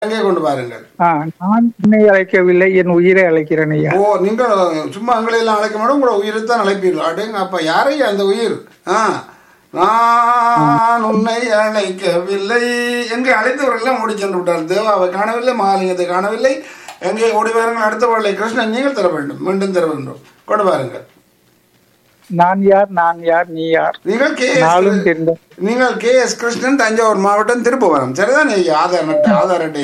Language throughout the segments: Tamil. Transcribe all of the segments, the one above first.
அங்கே கொண்டு பாருங்கள் ஆ, நான் உன்னை அழைக்கவில்லை என் உயிரை அழைக்கிறேன் ஐயா ஓ நீங்கள் சும்மா எங்களை எல்லாம் அழைக்க மாட்டோம் உங்களை உயிரை தான் அழைப்பீர்கள் அடேங்க அப்ப யாரையா அந்த உயிர் ஆ நான் உன்னை அழைக்கவில்லை எங்கே அழைத்தவர்கள் ஓடி சென்று விட்டார் தேவாவை காணவில்லை மகாலிங்கத்தை காணவில்லை எங்கே ஓடி பாருங்கள் அடுத்த பாடலை கிருஷ்ணன் நீங்கள் தர வேண்டும் மீண்டும் தர வேண்டும் கொண்டு பாருங்கள் நான் யார் நான் யார் நீ யார் நீங்கள் கே நாளும் தெரிந்த நீங்கள் கே எஸ் கிருஷ்ணன் தஞ்சாவூர் மாவட்டம் திருப்புவனம் சரிதான் ஐயா ஆதார் அட்டை ஆதார் அட்டை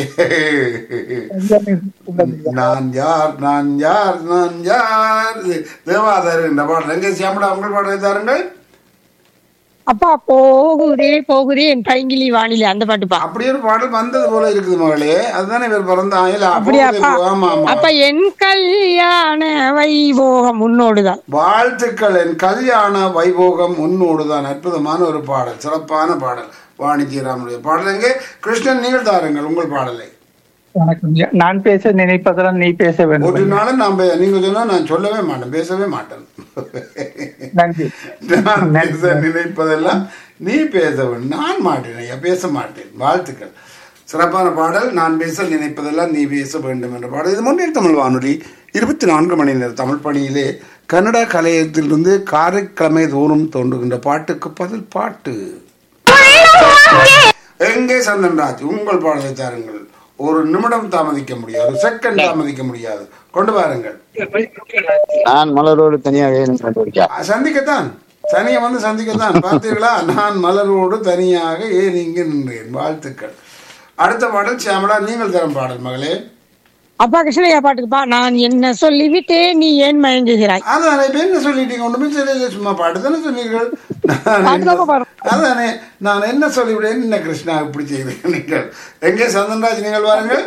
நான் யார் நான் யார் நான் யார் இது தேவாதார் என்ற பாடல் எங்கே சியாமடா உங்கள் பாடலை தாருங்கள் அப்பா போகுதே போகுதே என் பைங்கிலி வானிலை அந்த பாட்டுப்பா அப்படி ஒரு பாடல் வந்தது போல இருக்குது மகளே அதுதானே இவர் பிறந்த ஆயில் அப்படியாப்பா ஆமா ஆமா அப்ப என் கல்யாண வைபோகம் முன்னோடுதான் வாழ்த்துக்கள் என் கல்யாண வைபோகம் உன்னோடுதான் அற்புதமான ஒரு பாடல் சிறப்பான பாடல் வாணிஜிராமனுடைய பாடல் எங்கே கிருஷ்ணன் நீங்கள் தாருங்கள் உங்கள் பாடலை வணக்கம் ஐயா. நான் பேச நினைப்பதெல்லாம் நீ பேச ஒரு வேண்டும் நாளும் நான் பே- நீங்க சொன்னா நான் சொல்லவே மாட்டேன் பேசவே மாட்டேன் நன்றி நான் பேச நினைப்பதெல்லாம் நீ பேச வேண்டும் நான் மாட்டேன் ஐயா பேச மாட்டேன் வாழ்த்துக்கள் சிறப்பான பாடல் நான் பேச நினைப்பதெல்லாம் நீ பேச வேண்டும் என்ற பாடல் இது முன்னேற் தமிழ் வானொலி இருபத்தி நான்கு மணி நேர தமிழ் பணியிலே கன்னடா கலையத்திலிருந்து காரைக்கிழமை தோறும் தோன்றுகின்ற பாட்டுக்கு பதில் பாட்டு எங்கே சந்தன்ராஜ் உங்கள் பாடலை தாருங்கள் ஒரு நிமிடம் தாமதிக்க முடியாது ஒரு செகண்ட் தாமதிக்க முடியாது கொண்டு வாருங்கள் நான் மலரோடு தனியாக வேணும் கண்டுபிடிக்கா சந்திக்கத்தான் சனியை வந்து சந்திக்கத்தான் பார்த்தீர்களா நான் மலரோடு தனியாக ஏன் இங்கு நின்றேன் வாழ்த்துக்கள் அடுத்த பாடல் சியாமலா நீங்கள் தரும் பாடல் மகளே அப்பா கிருஷ்ணய்யா பாட்டுக்குப்பா நான் என்ன சொல்லிவிட்டேன் நீ ஏன் மயங்குகிறாய் அதானே இப்ப என்ன சொல்லிட்டீங்க ஒண்ணுமே தெரியல சும்மா பாட்டு தானே சொன்னீர்கள் நான் என்ன- பாட்டுதாப்பா பாடு. அதானே நான் என்ன சொல்லிவிட்டேன் என்ன கிருஷ்ணா இப்படி செய்தீங்க நீங்கள் எங்கே சந்தன்ராஜ் நீங்கள் வாருங்கள்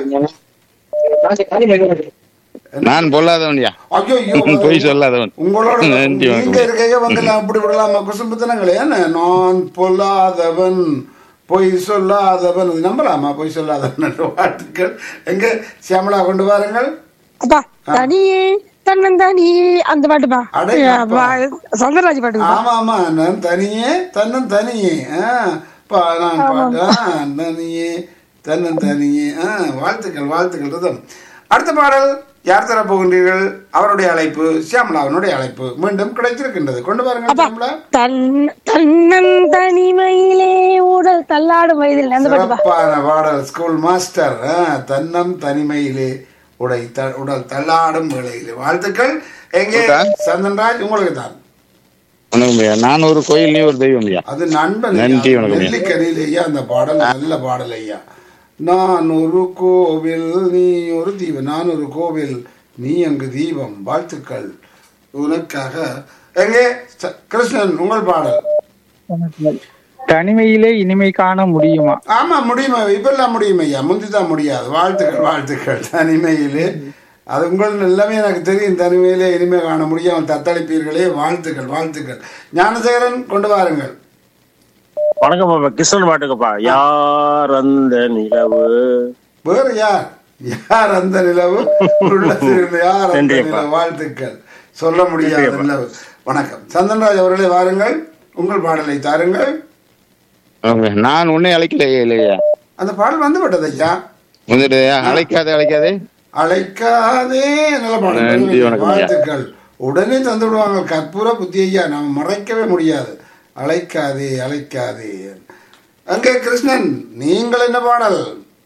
நான் பொல்லாதவன்யா ஐயோ ஐயோ பொய் சொல்லாதவன் உங்களோட நன்றி நீங்க வணக்கம். இருக்கைய வந்து நான் அப்படி விடலாமா குசும்புத்தனங்களே என்ன நான் பொல்லாதவன் பொய் சொல்லாதவன் இது நம்பலாமா பொய் சொல்லாதவன் என்ற வாழ்த்துக்கள் எங்க சியாமலா கொண்டு வாருங்கள் அப்பா தனியே தன்னந்தனியே அந்த பாட்டுப்பா அடே அப்பா. சந்திரராஜ் பாட்டுக்குப்பா ஆமா ஆமா நான் தனியே தன்னன் தனியே ஆ, பா நான் பாட்டு ஆ, தனியே தன்னன் தனியே ஆ, வாழ்த்துக்கள் வாழ்த்துக்கள் ரிதம் அடுத்த பாடல் யார் தர போகின்றீர்கள் அவருடைய அழைப்பு சியாமலாவினுடைய அழைப்பு மீண்டும் கிடைத்திருக்கின்றது கொண்டு வாருங்கள் அப்பா சியாமலா தன் தன்னன் தனிமையிலே உடல் தள்ளாடும் வயதில் அந்த பாட்டுப்பா சிறப்பான பாடல் ஸ்கூல் மாஸ்டர் ஆ, தன்னம் தனிமையிலே உடை த- உடல் தள்ளாடும் வேளையிலே வாழ்த்துக்கள் எங்கே உண்டா? சந்தன்ராஜ் உங்களுக்கு தான் வணக்கம் ஐயா நான் ஒரு கோயில் நீ ஒரு தெய்வம் ஐயா அது நண்பன் நன்றி, ஐயா. வணக்கம் ஐயா. நெல்லிக்கனியில் ஐயா அந்த பாடல் நல்ல பாடல் ஐயா நான் ஒரு கோவில் நீ ஒரு தீபம் நான் ஒரு கோவில் நீ அங்கு தீபம் வாழ்த்துக்கள் உனக்காக எங்கே ச- கிருஷ்ணன் உங்கள் பாடல் தனிமையிலே இனிமை காண முடியுமா ஆமா முடியுமா இப்பெல்லாம் முடியும் ஐயா முந்திதான் முடியாது வாழ்த்துக்கள் வாழ்த்துக்கள் தனிமையிலே அது உங்கள் எல்லாமே எனக்கு தெரியும் தனிமையிலே இனிமே காண முடியாமல் தத்தளிப்பீர்களே வாழ்த்துக்கள் வாழ்த்துக்கள் ஞானசேகரன் கொண்டு வாருங்கள் வணக்கம் பாப்பா கிருஷ்ணன் பாட்டுக்குப்பா யார் அந்த நிலவு வேறு யார் யார் அந்த நிலவு உள்ளத்தில் யார் அந்த நன்றிப்பா. நிலவு வாழ்த்துக்கள் சொல்ல முடியாத நிலவு வணக்கம் சந்தன்ராஜ் அவர்களே வாருங்கள் உங்கள் பாடலை தாருங்கள் வணக்கம் ஐயா. நான் உன்னை அழைக்கலையே இல்லையா அந்த பாடல் வந்து விட்டது ஐயா வந்துட்டு ஐயா, அழைக்காதே அழைக்காதே அழைக்காதே நல்ல பாடல் நன்றி, வணக்கம் ஐயா. வாழ்த்துக்கள் உடனே தந்து விடுவாங்க கற்பூர புத்தி ஐயா நம்ம மறைக்கவே முடியாது அழைக்காதே அழைக்காதே அங்கே கிருஷ்ணன் நீங்கள் என்ன பாடல்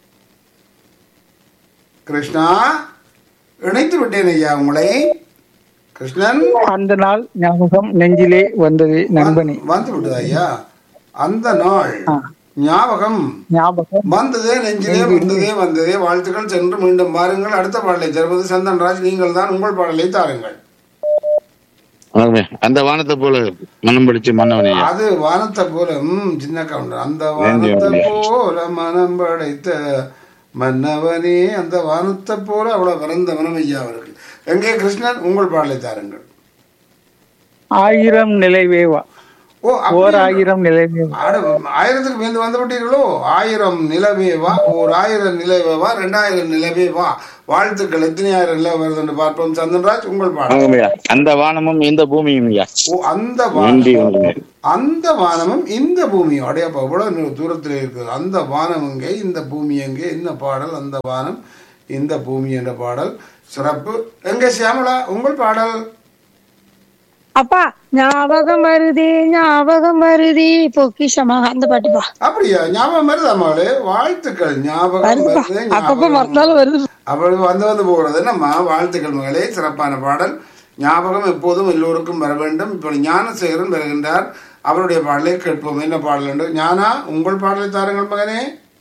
கிருஷ்ணா இணைத்து விட்டேன் ஐயா உங்களை கிருஷ்ணன் அந்த நாள் ஞாபகம் நெஞ்சிலே வந்தது நண்பனே வந்து விட்டது ஐயா அந்த நாள் ஆ. ஞாபகம் ஞாபகம் வந்ததே நெஞ்சிலே வந்ததே வந்ததே வாழ்த்துக்கள் சென்று மீண்டும் பாருங்கள் அடுத்த பாடலை தருவது சந்தன்ராஜ் நீங்கள் தான் உங்கள் பாடலை தாருங்கள் வணக்கம் ஐயா. அந்த வானத்தை போல மனம் படிச்சு மன்னவன் ஐயா அது வானத்தை போல ம் சின்ன கவுண்டர் அந்த நன்றி, வானத்தை நன்றி. போல மனம் படைத்த மன்னவனே அந்த வானத்தை போல அவ்வளவு பிறந்த மனம் ஐயா அவருக்கு எங்கே கிருஷ்ணன் உங்கள் பாடலை தாருங்கள் ஆயிரம் நிலைவேவா ஓ ஓர் அப்படி ஆயிரம் நிலைமை ஆட ஆயிரத்துக்கு மேந்து வந்து விட்டீர்களோ ஆயிரம் நிலவே வா ஓர் ஆயிரம் நிலவே வா ரெண்டாயிரம் நிலவே வா வாழ்த்துக்கள் எத்தனை ஆயிரம் நிலவு வருதுன்னு பார்ப்போம் சந்தன்ராஜ் உங்கள் பாடம் வணக்கம் ஐயா அந்த வானமும் இந்த பூமியும் ஐயா ஓ அந்த நன்றி வானம் வணக்கம் அந்த வானமும் இந்த பூமியும் அடையப்பா இவ்வளவு தூரத்தில் இருக்குது அந்த வானம் எங்கே இந்த பூமி எங்கே என்ன பாடல் அந்த வானம் இந்த பூமி என்ற பாடல் சிறப்பு எங்கே சியாமலா உங்கள் பாடல் அப்பா ஞாபகம் வருதே ஞாபகம் வருதே பொக்கிஷமாக அந்த பாட்டுப்பா அப்படியா ஞாபகம் வருதா மகளே வாழ்த்துக்கள் ஞாபகம் வருதுப்பா வருது அப்பப்ப ஞாபகம் மறந்தாலும் வருது அப்படி வந்து வந்து போகிறது நம்ம வாழ்த்துக்கள் மகளே சிறப்பான பாடல் ஞாபகம் எப்போதும் எல்லோருக்கும் வர வேண்டும் இப்போ ஞானசேகரன் வருகின்றார் அவருடைய பாடலை கேட்போம் என்ன பாடல் என்று ஞானா உங்கள் பாடலை தாருங்கள் மகனே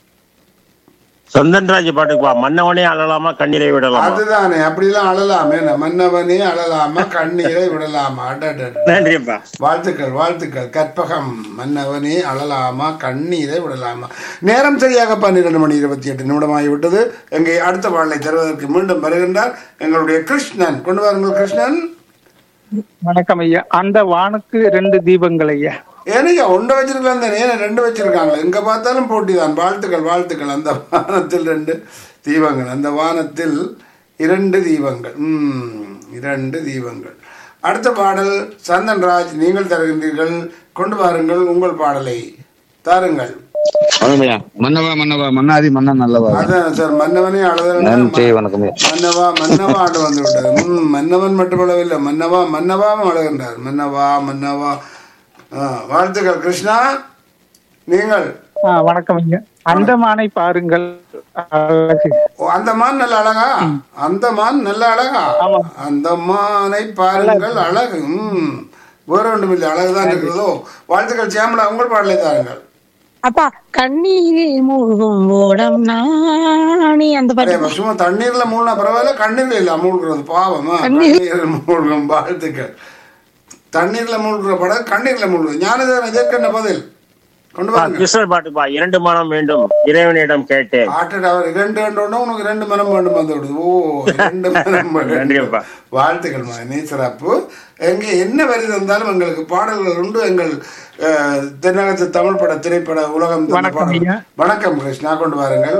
சந்தன்ராஜ் பாட்டுக்குப்பா மன்னவனே அழலாமா கண்ணீரை விடலாமா அதுதானே அப்படிலாம் அழலாமே மன்னவனே அழலாமா கண்ணீரை விடலாமா அடடட. நன்றிப்பா வாழ்த்துக்கள் வாழ்த்துக்கள் கற்பகம் மன்னவனே அழலாமா கண்ணீரை விடலாமா நேரம் சரியாக பன்னிரண்டு மணி இருபத்தி எட்டு நிமிடமாகி விட்டது எங்கே அடுத்த பாடலை தருவதற்கு மீண்டும் வருகின்றார் எங்களுடைய கிருஷ்ணன் கொண்டு வாருங்கள் கிருஷ்ணன் வணக்கம் ஐயா அந்த வானுக்கு ரெண்டு தீபங்கள் ஐயா ஏனையா ஒன்றை வச்சிருக்கலாம் தானே ஏன்னா ரெண்டு வச்சிருக்காங்க எங்க பார்த்தாலும் போட்டி தான் வாழ்த்துக்கள் வாழ்த்துக்கள் அந்த வானத்தில் ரெண்டு தீபங்கள் அந்த வானத்தில் இரண்டு தீபங்கள் ம் இரண்டு தீபங்கள் அடுத்த பாடல் சந்தன்ராஜ் நீங்கள் தருகின்றீர்கள் கொண்டு வாருங்கள் உங்கள் பாடலை தாருங்கள் வணக்கம் ஐயா மன்னவா மன்னவா மன்னாதி மன்னன் நல்லவா அதான் சார் மன்னவனே நன்றி அழுத வணக்கம் ஐயா மன்னவா மன்னவா ஆண்டு வந்து விட்டது ம் மன்னவன் மட்டுமளவில்லை மன்னவா மன்னவாவும் அழகின்றார் மன்னவா மன்னவா ஆ, வாழ்த்துக்கள் கிருஷ்ணா நீங்கள் ஆ, வணக்கம் ஐயா அந்தமானை பாருங்கள் அழகு ஓ, அந்த மான் நல்ல அழகா அந்த மான் நல்ல அழகா ஆமா. அந்த மானை பாருங்கள் அழகு ம் வேற ஒன்றும் இல்லை அழகுதான் இருக்கிறதோ வாழ்த்துக்கள் சியாமலா உங்கள் பாடலை தாருங்கள் அப்பா கண்ணீரில் மூழ்கும் ஓடம் நாணி அந்த அரே, பாட்டு அப்ப சும்மா தண்ணீர்ல மூழ்கினா பரவாயில்ல கண்ணீர்ல இல்ல மூழ்கிறது பாவமா கண்ணீர். கண்ணீரில் மூழ்கும் வாழ்த்துக்கள் தண்ணீர்ல மூழ்கிற படம் கண்ணீர்ல மூழ்குது ஞானதேவன் இதற்கென்ன பதில் கொண்டு வாங்க கிருஷ்ணர் பாட்டுக்குப்பா இரண்டு மனம் வேண்டும் இறைவனிடம் கேட்டேன் ஆட்டட் அவர் இரண்டு ரெண்டு ஒண்ணு உனக்கு ரெண்டு மனம் வேண்டும் வந்து விடுது ஓ ரெண்டு மனம் வேண்டும். நன்றிப்பா. வாழ்த்துக்கள் மகனே சிறப்பு எங்க என்ன வரி தந்தாலும் எங்களுக்கு பாடல்கள் உண்டு எங்கள் அஹ், தென்னகத்து தமிழ் பட திரைப்பட உலகம் தந்த வணக்கம் பாடல். ஐயா. வணக்கம் கிருஷ்ணா கொண்டு வாருங்கள்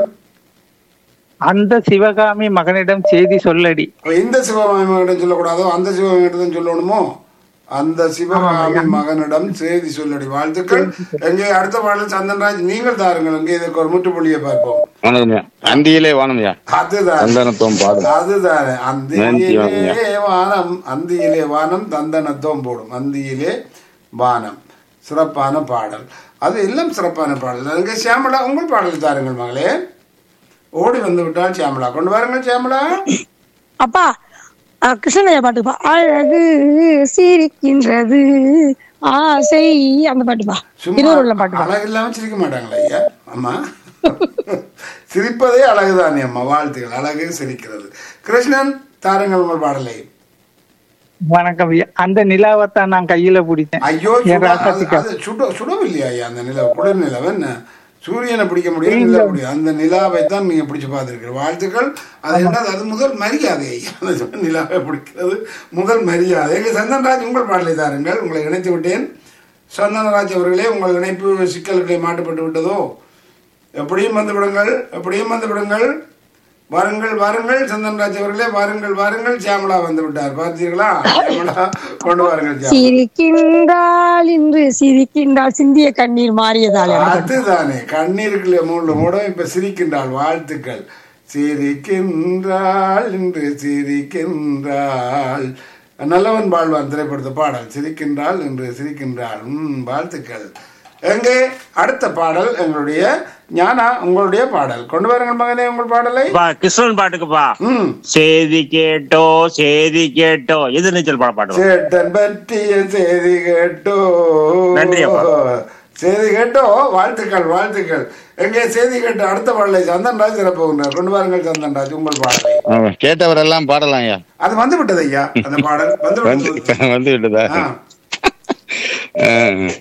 அந்த சிவகாமி மகனிடம் செய்தி சொல்லடி இந்த சிவகாமியிடம் சொல்லக்கூடாதோ அந்த சிவகாமியிடம் சொல்லணுமோ அந்த சிவகாமி மகனிடம் செய்தி சொல்லடி வாழ்த்துக்கள் எங்கே அடுத்த பாடல் சந்தன்ராஜ் நீங்கள் தாருங்கள் எங்கே இதற்கு ஒரு முற்றுப்புள்ளியை பார்ப்போம் வணக்கம் ஐயா அந்தியிலே வானம் ஐயா அதுதான் சந்தனத்துவம் பாடும் அதுதானே நன்றி, அந்தியிலே வானம் அந்தியிலே வானம் தந்தனத்துவம் போடும் அந்தியிலே வானம் சிறப்பான பாடல் அது எல்லாம் சிறப்பான பாடல் அங்கே சியாமலா உங்கள் பாடல் தாருங்கள் மகளே ஓடி வந்து விட்டால் சியாமலா கொண்டு வாருங்கள் சியாமலா அப்பா அஹ், கிருஷ்ணனையா பாட்டுப்பா அழகு சிரிக்கின்றது ஆசை அந்த பாட்டுப்பா சும்மா இருவருள்ள பாட்டுப்பா அழகு இல்லாம சிரிக்க மாட்டாங்களா ஐயா அம்மா சிரிப்பதே அழகுதானே அம்மா வாழ்த்துக்கள் அழகு சிரிக்கிறது கிருஷ்ணன் தாருங்கள் உங்கள் பாடலை வணக்கம் ஐயா அந்த நிலாவைத்தான் நான் கையில பிடிச்சேன் ஐயோ என் சுட- அது ராசாத்திக்கா அது சுட சுடவில்லையா ஐயா அந்த நிலவு குளிர் நிலவு என்ன சூரியனை பிடிக்க முடியும் நிலா முடியும் அந்த நிலாவை தான் நீங்க பிடிச்சு பார்த்துருக்கீங்க வாழ்த்துக்கள் அது என்னது அது முதல் மரியாதை ஐயா அந்த நிலாவை பிடிக்கிறது முதல் மரியாதை எங்க சந்தன்ராஜ் உங்கள் பாடலை தாருங்கள் உங்களை இணைத்து விட்டேன் சந்தனராஜ் அவர்களே உங்கள் இணைப்பு சிக்கல்களை மாட்டுப்பட்டு விட்டதோ எப்படியும் வந்து விடுங்கள் எப்படியும் வந்து விடுங்கள் வாருங்கள் வாருங்கள் சந்தன்ராஜ் அவர்களே வாருங்கள் வாருங்கள் சியாமலா வந்து விட்டார் பார்த்தீர்களா சியாமலா கொண்டு வாருங்கள் சியாமலா சிரிக்கின்றாள் இன்று சிரிக்கின்றாள் சிந்திய கண்ணீர் மாறியதால் அதுதானே கண்ணீருக்குள்ள மூணு மூடம் இப்ப சிரிக்கின்றாள் வாழ்த்துக்கள் சிரிக்கின்றாள் என்று சிரிக்கின்றாள் நல்லவன் வாழ்வான் திரைப்படத்து பாடல் சிரிக்கின்றாள் என்று சிரிக்கின்றாள் ம் வாழ்த்துக்கள் எங்கே அடுத்த பாடல் எங்களுடைய ஞானா உங்களுடைய பாடல் கொண்டு வாருங்கள் மகனே உங்கள் பாடலை பா கிருஷ்ணன் பாட்டுக்குப்பா ம் செய்தி கேட்டோ செய்தி கேட்டோ எது நீச்சல் பாட பாட்டு சேட்டன் பற்றிய செய்தி கேட்டோ நன்றி அப்பா. செய்தி கேட்டோ வாழ்த்துக்கள் வாழ்த்துக்கள் எங்கே செய்தி கேட்டோ அடுத்த பாடலை சந்தன்ராஜ் சிறப்புகின்றார் கொண்டு வாருங்கள் சந்தன்ராஜ் உங்கள் பாடலை ஆமா, கேட்டவரெல்லாம் பாடலாம் ஐயா அது வந்து விட்டது ஐயா அந்த பாடல் வந்து வந்து விட்டது வந்து விட்டதா ஆ. ஆ.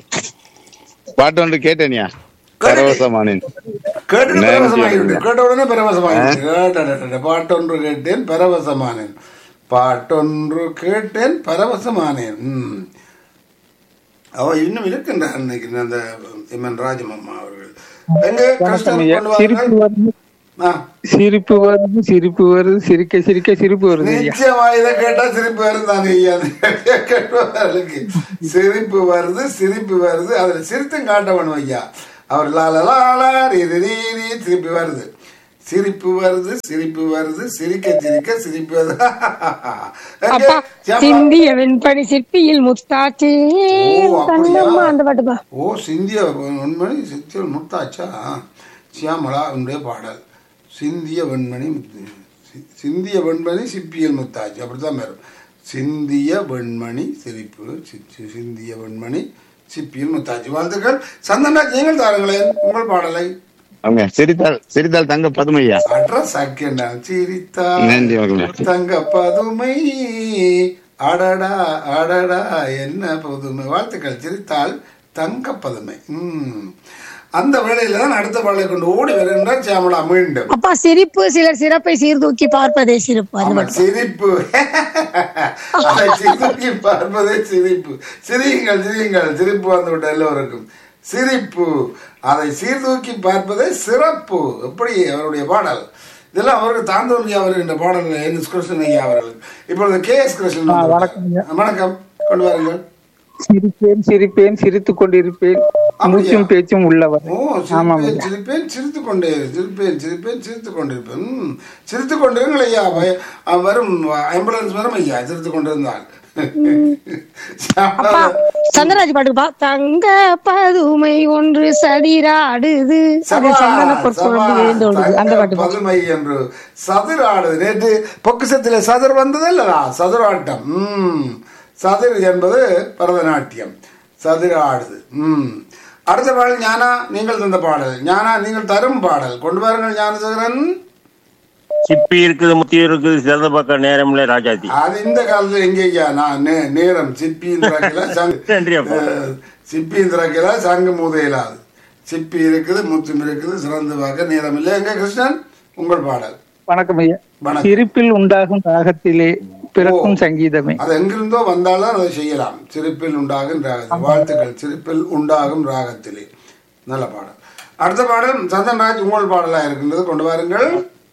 பாட்டு ஒன்று கேட்டேனியா பரவசமானேன் கேட்டுட்டு நன்றி, பரவசமாகிவிட்டு ஐயா. கேட்ட உடனே பரவசமாகிவிட்டு அடடடட, பாட்டொன்று கேட்டேன் பரவசமானேன் பாட்டொன்று கேட்டேன் பரவசமானேன் ம் அவ இன்னும் இருக்கின்றார் நினைக்கிறேன் அந்த எம்என் ராஜமம்மா அவர்கள் எங்க வணக்கம் கஷ்டம் ஐயா கொண்டு சிரிப்பு வாருங்கள் வருது ஆ, சிரிப்பு வருது சிரிப்பு வருது சிரிக்க சிரிக்க சிரிப்பு வருது ஐயா நிச்சயமா இதை கேட்டா சிரிப்பு வருது தானே ஐயா கேட்டவர்களுக்கு சிரிப்பு வருது சிரிப்பு வருது அதுல சிரித்தும் காட்ட வேணும் ஐயா அவர் லாலலாலா ரீ ரீ ரீ ரீ திருப்பி வருது சிரிப்பு வருது சிரிப்பு வருது சிரிக்க சிரிக்க சிரிப்பு வருது எங்க? அப்பா ஏப்பா? சிந்திய வெண்பனி சிற்பியில் முத்தாச்சே ஓ, அப்படியா? தங்கம்மா அந்த பாட்டுப்பா ஓ சிந்திய வெண்மணி சித்திய முத்தாச்சா சியாமலா உன்னுடைய பாடல் சிந்திய வெண்மணி முத்து- சி- சிந்திய வெண்மணி சிப்பியல் முத்தாச்சு அப்படித்தான் வரும் சிந்திய வெண்மணி சிரிப்பு சி- சி- சிந்திய வெண்மணி சிப்பியல் முத்தாச்சு வாழ்த்துக்கள் சந்தன்ராஜ் நீங்கள் தாருங்களேன் உங்கள் பாடலை அவங்க சிரித்தால் சிரித்தால் தங்க பதுமையா அட்ரா சக்கெண்டா சிரித்தா நன்றி, மகளே. தங்க பதுமை அடடா அடடா என்ன புதுமை வாழ்த்துக்கள் சிரித்தால் தங்க பதுமை உம் அந்த வேளையில தான் அடுத்த பாடலை கொண்டு ஓடி வருகின்றார் சியாமலா மீண்டும் அப்பா சிரிப்பு சிலர் சிறப்பை சீர்தூக்கி பார்ப்பதே சிரிப்பு அது ஆமா, மட்டும் சிரிப்பு அதை சிரிக்கி பார்ப்பதே சிரிப்பு சிரியுங்கள் சிரியுங்கள் சிரிப்பு வந்து விட்ட எல்லோருக்கும் சிரிப்பு அதை சீர்தூக்கி பார்ப்பதே சிறப்பு எப்படி அவருடைய பாடல் இதெல்லாம் அவருக்கு தாந்தோல்வி வருகின்ற பாடல் என் எஸ் கிருஷ்ணன் ஐயா அவர்கள் இப்பொழுது கே எஸ் கிருஷ்ணன் ஆ, வந்து வணக்கம் ஐயா. விட்டார். வணக்கம் கொண்டு வாருங்கள் சிரிப்பேன் சிரிப்பேன் சிரித்துக் கொண்டிருப்பேன் அப்படியா? மூச்சும் பேச்சும் உள்ளவர் ஓ ஆமாம் சிரிப்பேன் ஐயா சிரிப்பேன் சிரித்து கொண்டே இரு. சிரிப்பேன் சிரிப்பேன் சிரித்து கொண்டிருப்பேன் ம், சிரித்து கொண்டிருங்கள் ஐயா வய- அ, வரும் ஆம்புலன்ஸ் வரும் ஐயா சிரித்து கொண்டிருந்தால் அப்பா சந்திரராஜ் பாட்டுப்பா தங்க பதுமை ஒன்று சதிராடுது அது சந்தன பொற்கொழுந்து விழுந்தோடுது அந்த பாட்டு பா. பதுமை என்று சதுராடுது நேற்று பொக்கிசத்திலே சதுர் வந்தது இல்லதா சதுராட்டம் ம் சதுர் என்பது பரதநாட்டியம் சதுராடுது ம் அடுத்த பாடல் ஞானா நீங்கள் தந்த பாடல் ஞானா நீங்கள் தரும் பாடல் கொண்டு வாருங்கள் ஞானசேகரன் சிப்பி இருக்குது முத்தி இருக்குது சிறந்த பக்கம் நேரம்ல ராஜாத்தி அது இந்த காலத்துல எங்கேயா நான் நே- நேரம் சிப்பியின் திறக்கல சங் நன்றி அப்பா. அஹ், சிப்பியின் திறக்கல சங்கு மூதையிலாது சிப்பி இருக்குது முத்தும் இருக்குது சிறந்து பார்க்க நேரம் இல்லை எங்க கிருஷ்ணன் உங்கள் பாடல் வணக்கம் ஐயா வணக்கம். சிரிப்பில் உண்டாகும் ராகத்திலே பிறக்கும் சங்கீதமே அது எங்கிருந்தோ வந்தாலும் அதை செய்யலாம் சிரிப்பில் உண்டாகும் ராகத்தில் வாழ்த்துக்கள் சிரிப்பில் உண்டாகும் ராகத்திலே நல்ல பாடல் அடுத்த பாடல் சந்தன்ராஜ் உங்கள் பாடலா இருக்கின்றது கொண்டு வாருங்கள்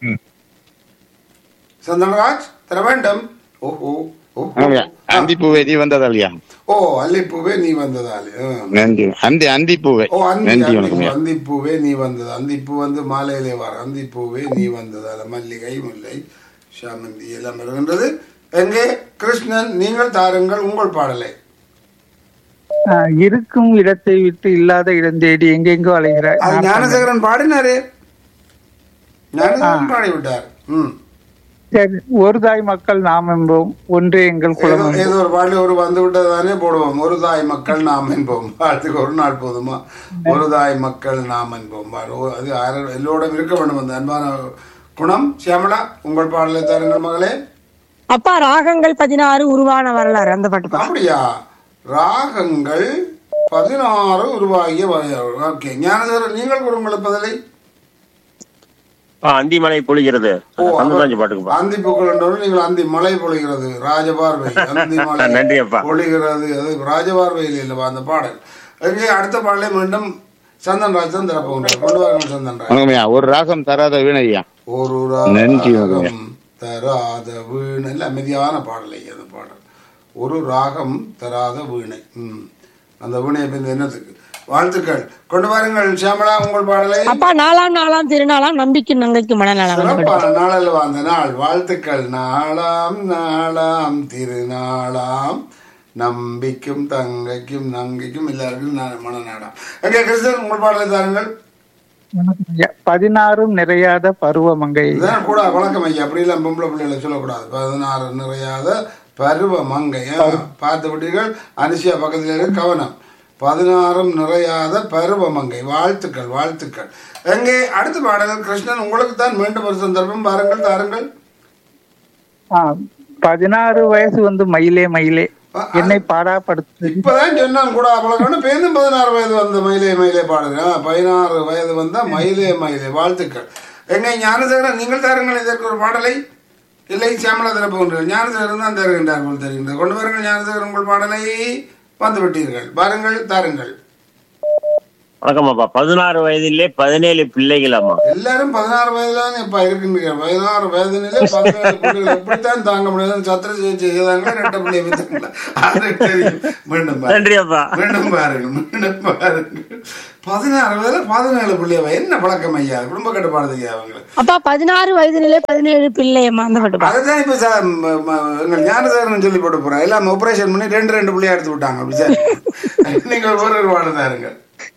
சந்தன்ராஜ் தர வேண்டும் ஓஹோ ஓஹோ அவங்க அந்திப்பூவே நீ வந்ததாலியா ஓ அல்லிப்பூவே நீ வந்ததாலே ஆ. நன்றி அந்தி அந்திப்பூவே ஓ அந்தி நன்றி அந்தி- வணக்கம் ஐயா. அந்திப்பூவே நீ வந்தது அந்திப்பூ வந்து மாலையிலே வர அந்திப்பூவே நீ வந்ததால மல்லிகை முல்லை சாமந்தி எல்லாம் வருகின்றது எங்கே கிருஷ்ணன் நீங்கள் தாருங்கள் உங்கள் பாடலை ஆஹ், இருக்கும் இடத்தை விட்டு இல்லாத இடம் தேடி எங்கெங்கோ அலைகிறார் அது ஞானசேகரன் பாடினாரே ஞானசேகரன் பாடி விட்டார் ம் சரி, ஒரு தாய் மக்கள் நாம் என்போம் ஒன்றே எங்கள் ஏதோ குலம் ஏதோ ஒரு பாடல ஒரு வந்து விட்டது தானே போடுவோம் ஒரு தாய் மக்கள் நாம் என்போம் அதுக்கு ஒரு நாள் போதுமா ஒரு தாய் மக்கள் நாம் என்போம் பாரு. ஓ, அது யாரும் எல்லோரும் இருக்க வேண்டும் அந்த அன்பான குணம் சியாமலா உங்கள் பாடலை தாருங்கள் மகளே அப்பா ராகங்கள் பதினாறு உருவான வரலாறு அந்த பாட்டு பா. அப்படியா ராகங்கள் பதினாறு உருவாகிய ஓகே ஞானதேவன் நீங்கள் கொடுங்கள் பதிலை ஆ, அந்தி மலை பொழிகிறது ஓ சந்தராஜ் பாட்டுக்குப்பா அந்தி பூக்கள் என்றவுடன் நீங்கள் அந்தி மலை பொழிகிறது ராஜபார்வை அந்தி மலை நன்றி அப்பா. பொழிகிறது அது ராஜபார்வையில் இல்லவா அந்த பாடல் அங்கே அடுத்த பாடலை மீண்டும் சந்தன் ராஜ் தான் திறப்புகின்றார் கொண்டு வாருங்கள் சந்தன் ராஜ் வணக்கம் ஐயா ஒரு ராகம் தராத வீணையா ஒரு நன்றி, ராகம் தராத வீணை இல்ல அமைதியான பாடலை அந்த பாடல் ஒரு ராகம் தராத வீணை ம் அந்த வீணை இப்ப என்னத்துக்கு வாழ்த்துக்கள் கொண்டு வாருங்கள் சியாமலா உங்கள் பாடலை அப்பா நாலாம் நாளாம் திருநாளாம் நம்பிக்கை நங்கைக்கு மனநலம் அந்த பாட்டு. சிறப்பான நாளில் வந்த நாள் வாழ்த்துக்கள் நாளாம் நாளாம் திருநாளாம் நம்பிக்கும் தங்கைக்கும் நங்கைக்கும் எல்லாருக்கும் நா- மனநாடாம் ஓகே கிருஷ்ணன் உங்கள் பாடலை தாருங்கள் வணக்கம் ஐயா. பதினாறும் நிறையாத பருவமங்கை இதுதான் கூட வழக்கம் ஐயா அப்படி எல்லாம் பொம்பளை பிள்ளைகளை சொல்லக்கூடாது பதினாறு நிறையாத பருவ மங்கை ஆ, பார்த்து விட்டீர்கள் அனுஷியா பக்கத்தில் இருக்க கவனம் பதினாறும் நிறையாத பருவ மங்கை வாழ்த்துக்கள் வாழ்த்துக்கள் எங்கே அடுத்த பாடல் கிருஷ்ணன் உங்களுக்கு தான் மீண்டும் ஒரு சந்தர்ப்பம் பாருங்கள் தாருங்கள் ஆஹ், பதினாறு வயசு வந்து மயிலே மயிலே ஆ, என்னை பாடாப்படுத்து இப்பதான் சொன்னான் கூட அவ்வளவு பேருந்தும் பதினாறு வயது வந்த மயிலே மயிலே பாடுங்க பதினாறு வயது வந்த மயிலே மயிலே வாழ்த்துக்கள் எங்க ஞானசேகரன் நீங்கள் தாருங்கள் இதற்கு ஒரு பாடலை இல்லை சியாமலா திறப்பு கொண்டு ஞானசேகரன் தான் தருகின்றார் போல் தெரிகின்றது கொண்டு வாருங்கள் ஞானசேகரன் உங்கள் பாடலை வந்து விட்டீர்கள் பாருங்கள் தாருங்கள் வணக்கம் அப்பா பதினாறு வயதிலே பதினேழு பிள்ளைகள் அம்மா எல்லாரும் பதினாறு வயதுல தான் இப்ப இருக்கின்றீங்க பதினாறு வயதுனிலே பதினாறு பிள்ளைகள் எப்படித்தான் தாங்க முடியாது சத்திர சிகிச்சை செய்தாங்களா ரெட்ட பிள்ளைய வச்சாங்களா அது தெரியும் மீண்டும் பாருங்க. நன்றி அப்பா மீண்டும் பாருங்கள் மீண்டும் பாருங்கள் பதினாறு வயதுல பதினேழு பிள்ளைய என்ன பழக்கம் ஐயா குடும்ப கட்டுப்பாடு ஐயா அவங்களுக்கு அப்பா பதினாறு வயதிலே பதினேழு பிள்ளையம்மா அந்த பாட்டு பா அதுதான் இப்ப சா- ம- ம- எங்கள் ஞானசாரன் சொல்லி போட்டு போறேன் எல்லாம் ஆபரேஷன் பண்ணி ரெண்டு ரெண்டு பிள்ளையா எடுத்து விட்டாங்க அப்படி சார் நீங்க ஒரு ஒரு பாடம் தாருங்க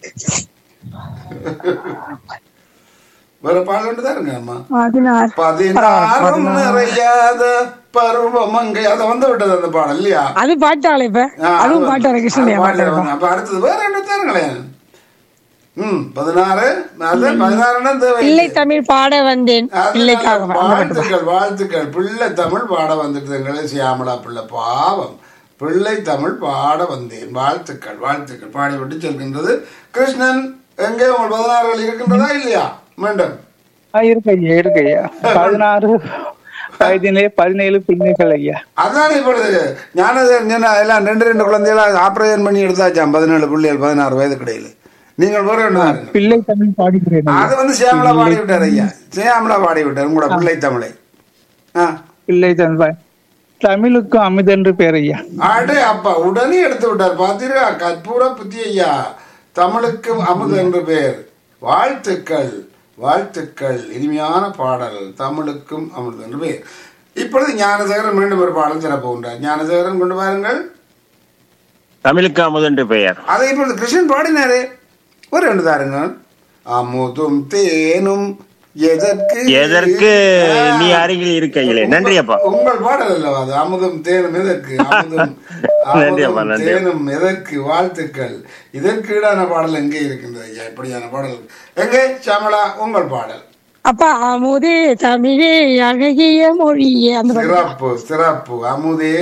வேற பாடல் தான் இருங்க அம்மா பதினாறு பதினாறும் நிறையாத பருவம் அங்கே அதை வந்து விட்டது அந்த பாடல் இல்லையா அது பாட்டாளே இப்ப ஆ, அதுவும் அது- பாட்டாளே அது கிருஷ்ணன் பாட்டு வந்து- அப்ப அடுத்தது வேற என்ன தாருங்களேன் ம் பதினாறு அது பதினாறுனா தேவை பிள்ளை தமிழ் பாட வந்தேன் அது பிள்ளைக்காக அந்த பாட்டு பா. வாழ்த்துக்கள் வாழ்த்துக்கள் பிள்ளை தமிழ் பாட வந்துட்டுங்களே சியாமலா பிள்ளை பாவம் பிள்ளை தமிழ் பாட வந்தேன் வாழ்த்துக்கள் வாழ்த்துக்கள் பாடிவிட்டு செல்கின்றது கிருஷ்ணன் எங்கே உங்கள் பதினாறுகள் இருக்கின்றதா இல்லையா மீண்டும் ஆ, இருக்கு ஐயா இருக்கு ஐயா பதினாறு வயதிலே பதினேழு பிள்ளைகள் ஐயா அதான் இப்பொழுது ஞானதேவன் ஞான- எல்லாம் ரெண்டு ரெண்டு குழந்தைகள ஆபரேஷன் பண்ணி எடுத்தாச்சாம் பதினேழு பிள்ளைகள் பதினாறு வயது கிடையாது நீங்கள் வேற ஒன்று தாருங்க. பிள்ளை தமிழ் பாடுகிறேன் ஐயா. அது வந்து சியாமலா பாடி விட்டார் ஐயா சியாமலா பாடி விட்டார் உங்களோட பிள்ளை தமிழை ஆ பிள்ளை தமிழ் தமிழுக்கு அமிதென்று பேர் ஐயா அடே அப்பா உடனே எடுத்து விட்டார் பார்த்தீர்களா கற்பூர புத்தி ஐயா தமிழுக்கு அமுது என்று பெயர் வாழ்த்துக்கள் வாழ்த்துக்கள் இனிமையான பாடல் தமிழுக்கும் அமுது என்று பெயர் இப்பொழுது ஞானசேகரன் மீண்டும் ஒரு பாடல் திறப்புகின்றார் ஞானசேகரன் கொண்டு வாருங்கள் தமிழுக்கு அமுதென்று பெயர் அதை இப்பொழுது கிருஷ்ணன் பாடினாரே ஒரு ரெண்டு தாருங்க அமுதும் தேனும் எதற்கு எதற்கு நீ அருகில் இருக்கையிலே நன்றி அப்பா உங்கள் பாடல் அல்லவா அது அமுதம் தேனும் எதற்கு அமுதம் நன்றி அப்பா, அமுதம் நன்றி. தேனும் எதற்கு வாழ்த்துக்கள் இதற்கு ஈடான பாடல் எங்கே இருக்கின்றது ஐயா இப்படியான பாடல் எங்கே சாமலா உங்கள் பாடல் அப்பா அமுதே தமிழே அழகிய மொழியே அந்த பாட்டு சிறப்பு சிறப்பு அமுதே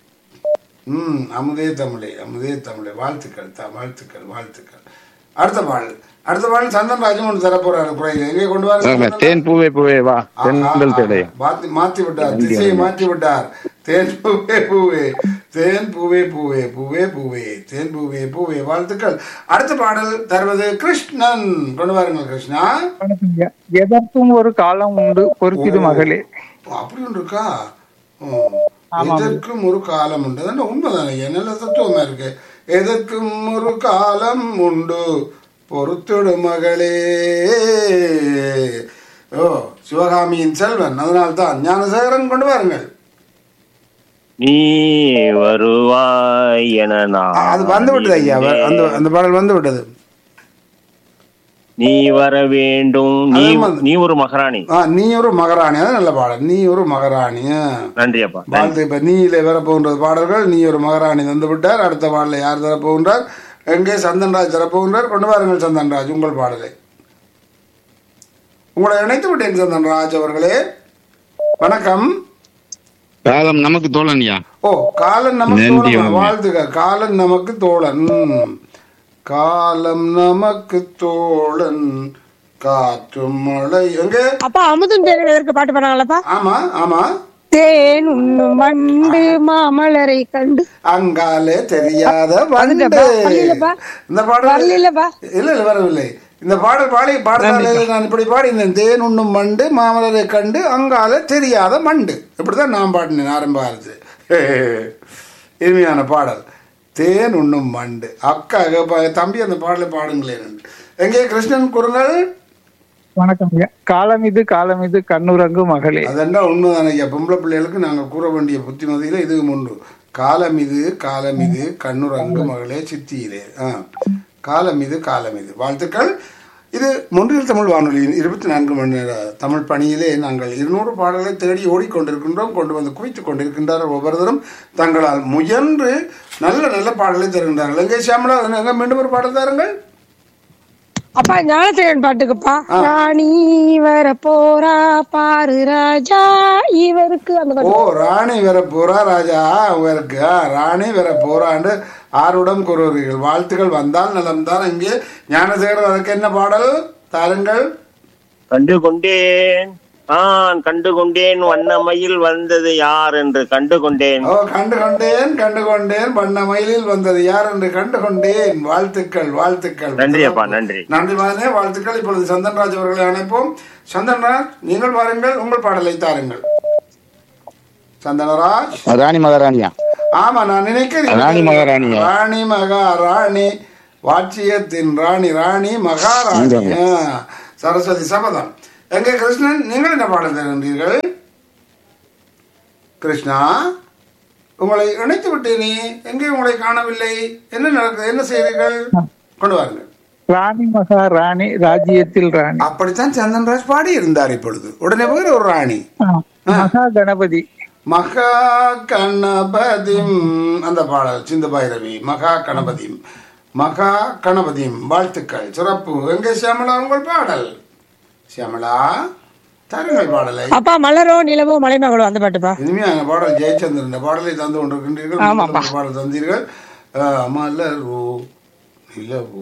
ம் அமுதே தமிழே அமுதே தமிழே வாழ்த்துக்கள் த வாழ்த்துக்கள் வாழ்த்துக்கள் அடுத்த பாடல் அடுத்த பாடல் சந்தன் ராஜன் ஒன்று தரப்போறாரு குறையில் எங்கே கொண்டு ஆமா, வர தேன் பூவே பூவே வா தென்றல் தேடைய மாத்தி மாத்தி விட்டார் திசையை மாற்றி விட்டார் தேன் பூவே பூவே தேன் பூவே பூவே பூவே பூவே தேன் பூவே பூவே வாழ்த்துக்கள் அடுத்த பாடல் தருவது கிருஷ்ணன் கொண்டு வாருங்கள் கிருஷ்ணா வணக்கம் ஐயா. எதற்கும் ஒரு காலம் உண்டு பொறுத்திடு மகளே ஓ, அப்படி ஒன்று இருக்கா ஓ, எதற்கும் ஒரு காலம் உண்டு அதான் உண்மைதானே நல்ல தத்துவமா இருக்கு எதற்கும் ஒரு காலம் உண்டு பொறுத்துடு மகளே ஓ சிவகாமியின் செல்வன் அதனால்தான் ஞானசேகரன் கொண்டு வாருங்கள் நீ வருவாய் என ஆ, நான் அது வந்து விட்டது ஐயா வ- அந்த அந்த பாடல் வந்து விட்டது நீ வர வேண்டும் நீ அது வந்து- நீ ஒரு மகாராணி ஆ நீ ஒரு மகாராணி அதான் நல்ல பாடல் நீ ஒரு மகாராணி ஆ. நன்றி அப்பா நன்றி. வாழ்த்து இப்ப நீல வரப்போகின்றது பாடல்கள் நீ ஒரு மகாராணி தந்து விட்டார் அடுத்த பாடலை யார் தரப்போகின்றார் எங்கே சந்தன்ராஜ் தரப்போகின்றார் கொண்டு வாருங்கள் சந்தன்ராஜ் உங்கள் பாடலை உங்களை இணைத்து விட்டேன் சந்தன்ராஜ் அவர்களே வணக்கம் காலம் நமக்கு தோழன்யா ஓ காலன் நமக்கு நன்றி, தோழன் வணக்கம். வாழ்த்துக்க காலன் நமக்கு தோழன் ம். காலம் நமக்கு தோழன் காற்றும் மழை எங்க அப்பா அமுதம் தேன் எதற்கு பாட்டு பாடுறாங்களப்பா ஆமா ஆமா தேன் உண்ணும் வண்டு மாமலரை கண்டு அங்காலே தெரியாத வண்டு வந்துட்டப்பா, வரலையிலப்பா. இந்த பாடல் வரலையிலப்பா. இல்ல இல்ல வரவில்லை இந்த பாடல் பாடி பாடலாலே நான் இப்படி பாடினேன் தேன் உண்ணும் மண்டு மாமலரை கண்டு அங்கால தெரியாத மண்டு இப்படிதான் நான் பாடினேன் ஆரம்ப காலத்து இனிமையான பாடல் தேன் உண்ணும் மண்டு அக்கா ப- தம்பி அந்த பாடலை பாடுங்களேன் எங்கே கிருஷ்ணன் குரங்கள் வணக்கம் ஐயா காலம் இது காலம் இது கண்ணுறங்கு மகளே அதெண்டா உண்மைதான ஐயா பொம்பளை பிள்ளைகளுக்கு நாங்கள் கூற வேண்டிய புத்திமதியில இதுவும் உண்டு காலம் இது காலம் இது கண்ணுரங்கு மகளே சித்தியிலே ஆ காலம் இது காலம் இது வாழ்த்துக்கள் இது முன்றில் தமிழ் வானொலியின் இருபத்தி நான்கு மணி நேர தமிழ் பணியிலே நாங்கள் இருநூறு பாடல்களை தேடி ஓடிக்கொண்டிருக்கின்றோம் கொண்டு வந்து குவித்துக் கொண்டிருக்கின்றார்கள் ஒவ்வொருத்தரும் தங்களால் முயன்று நல்ல நல்ல பாடலை தருகின்றார்கள் எங்கே சியாமலா எங்க மீண்டும் ஒரு பாடல் தாருங்கள் அப்பா ஞானத்தேவன் பாட்டுக்குப்பா ராணி வர போறா பாரு ராஜா இவருக்கு அந்த ஓ பாட்டு ராணி வர போறா ராஜா அவருக்கு ஆ, ராணி வர போறான்னு ஆருடம் கூறுவீர்கள் வாழ்த்துக்கள் வந்தால் நலம்தான் இங்கே ஞானசேகர் அதற்கு என்ன பாடல் தாருங்கள் கண்டு கொண்டேன் ஆன் கண்டு கொண்டேன் வண்ணமயில் வந்தது யார் என்று கண்டு கொண்டேன் ஓ கண்டு கொண்டேன் கண்டு கொண்டேன் வண்ண மயிலில் வந்தது யார் என்று கண்டு கொண்டேன் வாழ்த்துக்கள் வாழ்த்துக்கள் நன்றி அப்பா, நன்றி. நன்றி மகனே வாழ்த்துக்கள் இப்பொழுது சந்தன்ராஜ் அவர்களை அழைப்போம் சந்தன்ராஜ் நீங்கள் பாருங்கள் உங்கள் பாடலை தாருங்கள் சந்தனராஜ் ராணி மகாராணியா ஆமா நான் நினைக்கிறேன் ராணி மகாராணியா? ராணி மகாராணி வாட்சியத்தின் ராணி ராணி மகாராணி ஆமாம். ஆ, சரஸ்வதி சபதம் எங்க கிருஷ்ணன் நீங்கள் என்ன பாடல் தருகின்றீர்கள் கிருஷ்ணா உங்களை இணைத்து விட்டேனே எங்கே உங்களை காணவில்லை என்ன நடக்குது என்ன செய்கிறீர்கள் கொண்டு வாருங்கள் ராணி மகா ராணி ராஜ்யத்தில் ராணி அப்படித்தான் சந்தன்ராஜ் பாடி இருந்தார் இப்பொழுது உடனே போய் ஒரு ராணி ஆ, மகா கணபதி மகா கணபதிம் அந்த பாடல் சிந்த பைரவி மகா கணபதிம் மகா கணபதிம் வாழ்த்துக்கள் சிறப்பு எங்கே சியாமலா உங்கள் பாடல் சியாமலா தருங்கள் பாடலை அப்பா மலரோ நிலவோ மலைமகளோ அந்த பாட்டுப்பா இனிமையான பாடல் ஜெயச்சந்திரன் இந்த பாடலை தந்து கொண்டிருக்கின்றீர்கள் ஆமாப்பா. நீங்கள் ஒரு பாடல் தந்தீர்கள் ஆ, மலரோ நிலவோ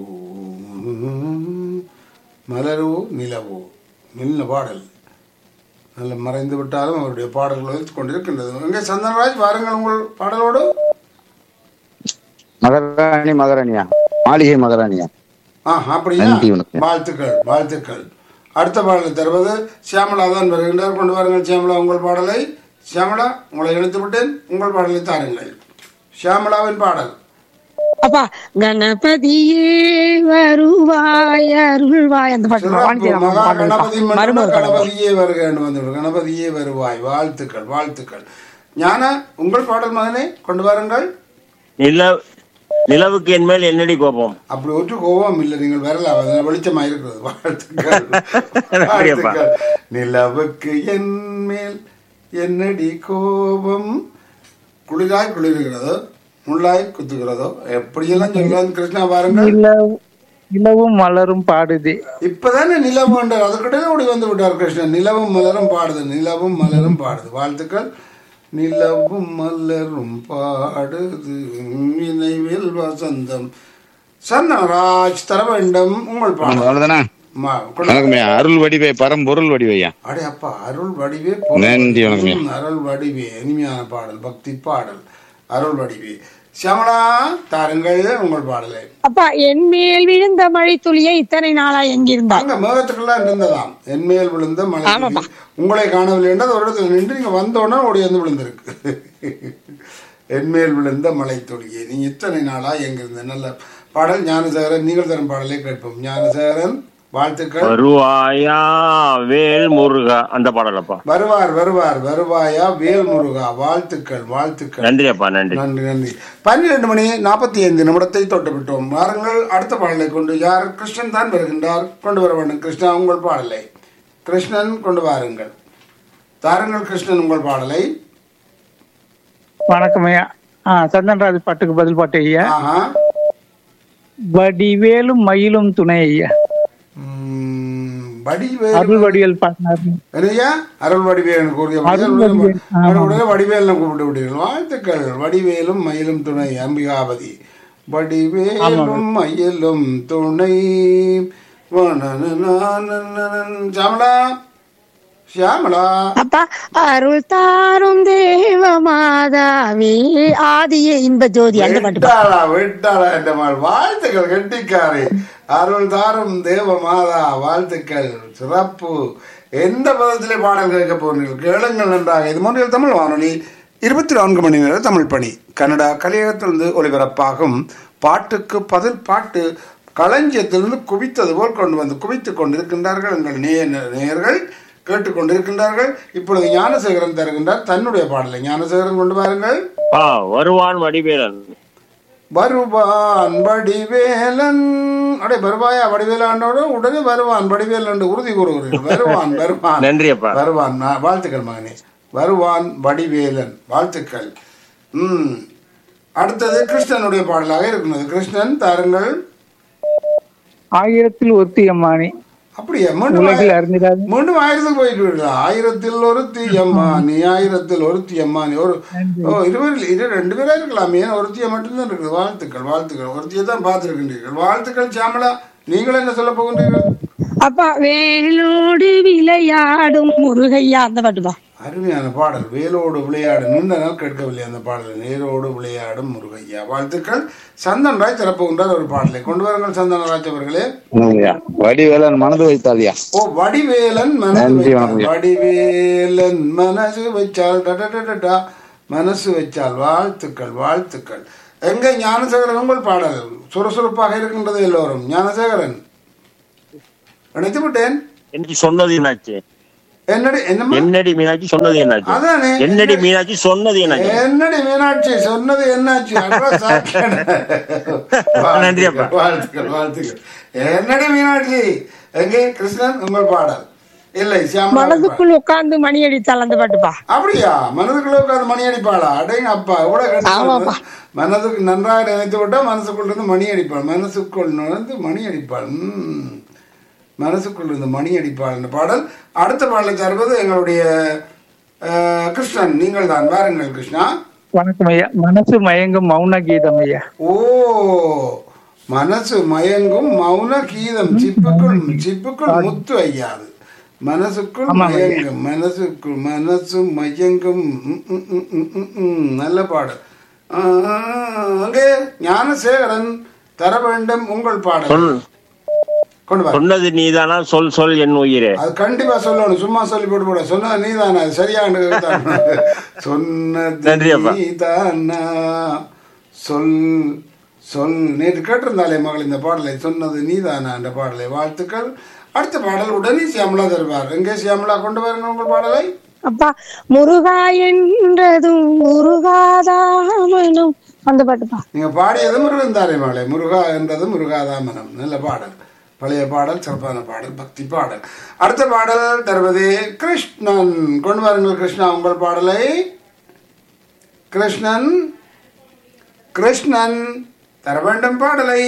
மலரோ நிலவோ நல்ல பாடல் நல்ல மறைந்து விட்டாலும் அவருடைய பாடல்கள் ஒலித்து கொண்டிருக்கின்றது எங்கே சந்தனராஜ் வாருங்கள் உங்கள் பாடலோடு மகாராணி மகாராணியா மாளிகை மகாராணியா ஆ அப்படியா நன்றி உனக்கு. வாழ்த்துக்கள் வாழ்த்துக்கள் அடுத்த பாடலை தருவது சியாமலா தான் வருகின்றார் கொண்டு வாருங்கள் சியாமலா உங்கள் பாடலை சியாமலா உங்களை இணைத்து விட்டேன் உங்கள் பாடலை தாருங்கள் சியாமலாவின் பாடல் அப்பா கணபதியே வருவாய் அருள்வாய் அந்த பாட்டு சிறப்பு. வாணிஜராமன் மகா பாடல்ப்பா. கணபதி மன்னர் மருமக பாடல். கணபதியே வருக என்று வந்து கணபதியே வருவாய் வாழ்த்துக்கள் வாழ்த்துக்கள் ஞான உங்கள் பாடல் மகனே கொண்டு வாருங்கள் நில நிலவுக்கு என் மேல் என்னடி கோபம் அப்படி ஒற்று கோபம் இல்லை நீங்கள் வரலாம் அது வெளிச்சமா இருக்கிறது வாழ்த்துக்கள் நன்றியப்பா. வாழ்த்துக்கள் நிலவுக்கு என் மேல் என்னடி கோபம் குளிராய் குளிர்கிறதோ முள்ளாய் குத்துகிறதோ எப்படியெல்லாம் சொல்லலாம் கிருஷ்ணா பாருங்கள் நிலவு நிலவும் மலரும் பாடுதே இப்பதானே நிலவு என்றார் அதுக்கிட்டே ஓடி வந்து விட்டார் கிருஷ்ணன் நிலவும் மலரும் பாடுது நிலவும் மலரும் பாடுது வாழ்த்துக்கள் நிலவும் மலரும் பாடுது நினைவில் வசந்தம் சந்தனராஜ் தர வேண்டும் உங்கள் பாடல் அவ்வளவுதானா மா- கொண்டு- வணக்கம்யா அருள் வடிவை பரம்பொருள் வடிவையா அடே அப்பா அருள் வடிவே நன்றி, வணக்கம். ம், அருள் வடிவே இனிமையான பாடல் பக்தி பாடல் அருள் வடிவே சியாமலா தாருங்கள் உங்கள் பாடலை அப்பா என் மேல் விழுந்த மழை துளியை இத்தனை நாளா எங்கிருந்தாய் அங்க மேகத்துக்கெல்லாம் இருந்ததாம் என் மேல் விழுந்த மழை ஆமாப்பா. துளி. உங்களை காணவில்லை என்றால் ஒரு இடத்துல நின்று நீங்க வந்த உடனே ஓடி வந்து விழுந்திருக்கு என் மேல் விழுந்த மழை துளியே நீ இத்தனை நாளா எங்க இருந்த நல்ல பாடல் ஞானசேகரன் நீங்கள் தரும் பாடலை கேட்போம் ஞானசேகரன் வாழ்த்துக்கள் வருவாயா வேல் முருகா அந்த பாடலப்பா வருவார் வருவார் வருவாயா வேல் முருகா வாழ்த்துக்கள் வாழ்த்துக்கள் நன்றி அப்பா நன்றி நன்றி நன்றி பன்னிரண்டு மணி நாற்பத்தி ஐந்து நிமிடத்தை தொட்டு விட்டோம் வாருங்கள் அடுத்த பாடலை கொண்டு யார் கிருஷ்ணன் தான் வருகின்றார் கொண்டு வர வேண்டும் கிருஷ்ணா உங்கள் பாடலை கிருஷ்ணன் கொண்டு வாருங்கள் தாருங்கள் கிருஷ்ணன் உங்கள் பாடலை வணக்கம் ஐயா ஆ சந்தன்ராஜ் பாட்டுக்கு பதில் பாட்டு ஐயா ஆஹா வடிவேலும் மயிலும் துணை ஐயா உம், வடிவேல் அருள் வடிவேல் பாடினார் என்னையா அருள் வடிவேல் கூறிய அருள் வடிவேல், ஆமா. உடனே வடிவேல் கூப்பிட்டு விட்டீர்கள் வாழ்த்துக்கள் வடிவேலும் மயிலும் துணை அம்பிகாபதி வடிவேலும் மயிலும் துணை வனனனனனனன். சியாமளா சியாமளா அப்பா அருள் தாரும் தேவ மாதாவே ஆதியே இன்ப ஜோதி அந்த பாட்டுப்பா விட்டாளா விட்டாளா என்ற மாதிரி வாழ்த்துக்கள் கெட்டிக்காரி அருள் தாரும் தேவ மாதா வாழ்த்துக்கள் சிறப்பு எந்த பதத்திலே பாடல் கேட்க போகிறீர்கள் கேளுங்கள் நன்றாக இது மூன்றில் தமிழ் வானொலி இருபத்தி நான்கு மணி நேர தமிழ் பணி கனடா கலையகத்திலிருந்து ஒலிபரப்பாகும் பாட்டுக்கு பதில் பாட்டு களஞ்சியத்திலிருந்து குவித்தது போல் கொண்டு வந்து குவித்துக் கொண்டிருக்கின்றார்கள் எங்கள் நேய நேயர்கள் கேட்டுக்கொண்டிருக்கின்றார்கள் இப்பொழுது ஞானசேகரன் தருகின்றார் தன்னுடைய பாடலை ஞானசேகரன் கொண்டு வாருங்கள் ஆ வருவான் வடிவேலன் வருவான் வடிவேலன் அடே வருவாயா வடிவேலாண்டோட உடனே வருவான் வடிவேலன் உறுதி கூறுகிறேன் வருவான் வருவான் நன்றி அப்பா வருவான் நான் வாழ்த்துக்கள் மகனே வருவான் வடிவேலன் வாழ்த்துக்கள் ம் அடுத்தது கிருஷ்ணனுடைய பாடலாக இருக்கிறது கிருஷ்ணன் தாருங்கள் ஆயிரத்தில் ஒருத்தி அம்மானி அப்படியா மீண்டும் உலகில் அறிந்திராது மீண்டும் ஆயிரத்துக்கு போயிட்டு இருக்கா ஆயிரத்தில் ஒரு தீயம்மானி ஆயிரத்தில் ஒரு தீயம்மானி ஒரு ஓ இருவர் இரு ரெண்டு பேரா இருக்கலாமே ஒருத்திய மட்டும்தான் இருக்குது வாழ்த்துக்கள் வாழ்த்துக்கள் ஒருத்தியை தான் பார்த்துருக்கின்றீர்கள் வாழ்த்துக்கள் சாமலா நீங்கள் என்ன சொல்ல போகின்றீர்கள் அப்பா வேலோடு விளையாடும் முருகையா அந்த பாட்டுப்பா அருமையான பாடல் வேலோடு விளையாடு நீண்ட நாள் கேட்கவில்லை அந்த பாடல் நேரோடு விளையாடும் முருகையா வாழ்த்துக்கள் சந்தன் ராய் திறப்புகின்றார் ஒரு பாடலை கொண்டு வாருங்கள் சந்தனராஜ் அவர்களே ஆமாங்கய்யா வடிவேலன் மனது வைத்தாலியா ஓ வடிவேலன் மனசு நன்றி, வைத்தால் வணக்கம். வடிவேலன் மனசு வச்சால் டடடடடா, மனசு வச்சால் வாழ்த்துக்கள் வாழ்த்துக்கள் எங்க ஞானசேகரன் உங்கள் பாடல் சுறுசுறுப்பாக இருக்கின்றது எல்லோரும் ஞானசேகரன் நினைத்து விட்டேன் எனக்கு சொன்னது என்னாச்சு என்னடி என்னம்மா என்னடி மீனாட்சி சொன்னது என்னாச்சு அதானே என்னடி மீனாட்சி சொன்னது என்னாச்சு என்னடி மீனாட்சி சொன்னது என்னாச்சு அட்ரா சாக்கியன. நன்றி அப்பா. வாழ்த்துக்கள் வாழ்த்துக்கள் என்னடி மீனாட்சி எங்கே கிருஷ்ணன் உங்கள் பாடல் இல்லை சியாமலா பாடல். மனதுக்குள் உட்கார்ந்து மணி அடித்தால் அந்த பாட்டுப்பா அப்படியா மனதுக்குள்ள உட்காந்து மணி அடிப்பாளா அடேங்க அப்பா எவ்வளவு ஆமாப்பா. கெட்ட மனதுக்கு நன்றாக நினைத்து விட்டா மனசுக்குள்ள இருந்து மணி அடிப்பாள் மனசுக்குள் நுழைந்து மணி அடிப்பாள் ம். மனசுக்குள் இருந்து மணி அடிப்பாள் என்ற பாடல் அடுத்த பாடலை தருவது எங்களுடைய அஹ், கிருஷ்ணன் நீங்கள் தான் வாருங்கள் கிருஷ்ணா வணக்கம் ஐயா மனசு மயங்கும் மௌன கீதம் ஐயா ஓ மனசு மயங்கும் மௌன கீதம் சிப்புக்குள் சிப்புக்குள் முத்து ஐயா அது மனசுக்குள் ஆமாங்க ஐயா. மயங்கும் மனசுக்குள் மனசு மயங்கும் ம், ம், ம், ம், ம், ம். நல்ல பாடல் ஆ, அங்கே ஞானசேகரன் தர வேண்டும் உங்கள் பாடல் சொல் கொண்டு வா சொன்னது நீதானா சொல் சொல் என் உயிரே அது கண்டிப்பா சொல்லணும் சும்மா சொல்லி போட்டு போட சொன்னது நீதானா அது சரியான சொன்னது நன்றி அப்பா. நீதானா சொல் சொல் நேற்று கேட்டிருந்தாலே மகள் இந்த பாடலை சொன்னது நீதானா என்ற பாடலை வாழ்த்துக்கள் அடுத்த பாடல் உடனே சியாமலா தருவார் எங்கே சியாமலா கொண்டு வாருங்க உங்கள் பாடலை அப்பா முருகா என்றதும் முருகாதாமனும் அந்த பாட்டுப்பா நீங்க பாடியது முருகன் தாரே மகளே முருகா என்றது முருகாதாமனம் நல்ல பாடல் பழைய பாடல் சிறப்பான பாடல் பக்தி பாடல் அடுத்த பாடல் தருவது கிருஷ்ணன் கொண்டு வாருங்கள் கிருஷ்ணா உங்கள் பாடலை கிருஷ்ணன் கிருஷ்ணன் தர வேண்டும் பாடலை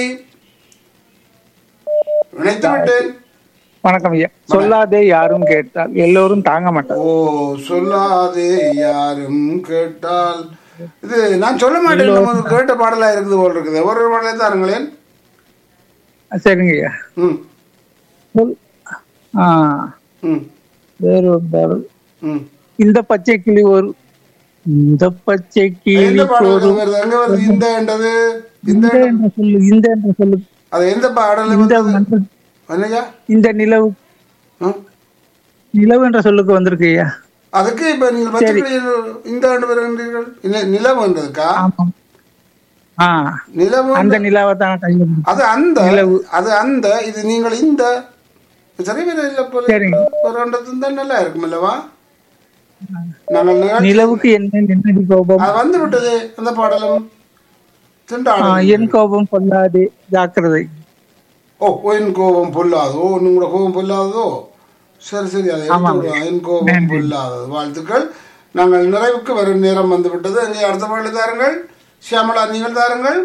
நினைத்து விட்டேன் வணக்கம் ஐயா சொல்லாதே யாரும் கேட்டால் எல்லோரும் தாங்க மாட்டார் ஓ சொல்லாதே யாரும் கேட்டால் இது நான் சொல்ல மாட்டேன் நம்ம கேட்ட பாடலா இருக்குது போல் இருக்குது ஒரு பாடலை தாருங்களேன் சரிங்க ஐயா ம் சொல் ஆ ம் வேறு ஒரு பாடல். ம் இந்த பச்சை கிளி ஒரு இந்த பச்சை கிளி எந்த பாடல் ஒரு வருது எங்க வருது இந்த என்றது இந்த இந்த என்ற சொல்லு இந்த என்ற சொல்லு அது எந்த பாடல் இந்த வந்தது மன்ற- என்னய்யா இந்த நிலவு ஆ? நிலவு என்ற சொல்லுக்கு வந்திருக்கு ஐயா அதுக்கு இப்ப நீங்கள் பச்சை இந்த ஆண்டு வருகின்றீர்கள் இல்லை நிலவு என்றதுக்கா ஆமாம் ஆ நிலவு அந்த நிலாவை தான் கையில் அது அந்த நிலவு. அது அந்த இது நீங்கள் இந்த சரி வேற இல்ல போல சரிங்க. ஒரு ரெண்டு தான் நல்லா இருக்கும் இல்லவா நாங்கள் நிகழ்ச்சி- நிலவுக்கு என்ன நின்னடி கோபம் அது வந்து விட்டது அந்த பாடலும் ஆ, திண்டாடல் என் கோபம் கொள்ளாதே ஜாக்கிரதை ஓ என் கோபம் பொல்லாதோ உங்களோட கோபம் பொல்லாததோ சரி சரி அதை எடுத்து ஆமாங்க. விடுவோம். என் கோபம் பொல்லாதது வாழ்த்துக்கள் நாங்கள் நிறைவுக்கு வரும் நேரம் வந்து விட்டது அங்கே அடுத்த பாடலை தாருங்கள் சியாமலா நீங்கள் தாருங்கள்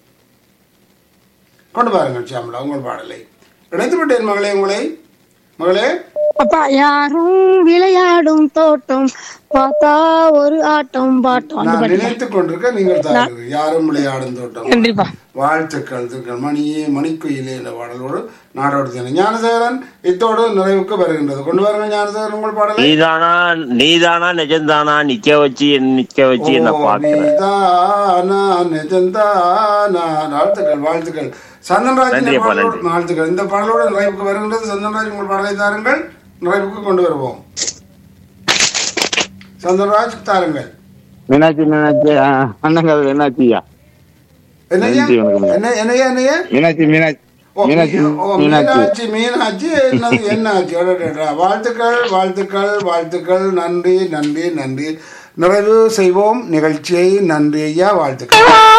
கொண்டு பாருங்கள் சியாமலா உங்கள் பாடலை இணைத்து விட்டேன் மகளே உங்களை மகளே அப்பா யாரும் விளையாடும் தோட்டம் பார்த்தா ஒரு ஆட்டம் பாட்டம் அந்த நான் பாட்டு நினைத்துக் கொண்டிருக்க நீங்கள் தாருங்கள் யாரும் விளையாடும் தோட்டம் கண்டிப்பா வாழ்த்துக்கள் திருக்கள் மணியே மணிக்குயிலே என்ற பாடலோடு நாடோடு தினம் ஞானசேகரன் இத்தோடு நிறைவுக்கு வருகின்றது கொண்டு வாருங்கள் ஞானசேகரன் உங்கள் பாடலை நீதானா நீதானா நிஜம்தானா நிக்க வச்சு என் நிக்க வச்சு என்ன ஓ, பாக்குறேன் நீதானா, நிஜம்தானா. வாழ்த்துக்கள் வாழ்த்துக்கள் சந்தன்ராஜ் இந்த நன்றி அப்பா, பாடலோடு நன்றி. வாழ்த்துக்கள் இந்த பாடலோடு நிறைவுக்கு வருகின்றது சந்தன்ராஜ் உங்கள் பாடலை தாருங்கள் நிறைவுக்கு கொண்டு வருவோம் சந்தன்ராஜ் தாருங்கள் மீனாட்சி மீனாட்சி ஆ, அண்ணங்காதல் என்னாச்சியா என்னையா நன்றி, வணக்கம். என்ன என்னையா என்னையா மீனாட்சி மீனாட்சி ஓ, மீனாட்சி ஓ, மீனாட்சி மீனாட்சி மீனாட்சி என்னது என்னாச்சு அடடடா. வாழ்த்துக்கள் வாழ்த்துக்கள் வாழ்த்துக்கள் நன்றி நன்றி நன்றி நிறைவு செய்வோம் நிகழ்ச்சியை நன்றி ஐயா வாழ்த்துக்கள்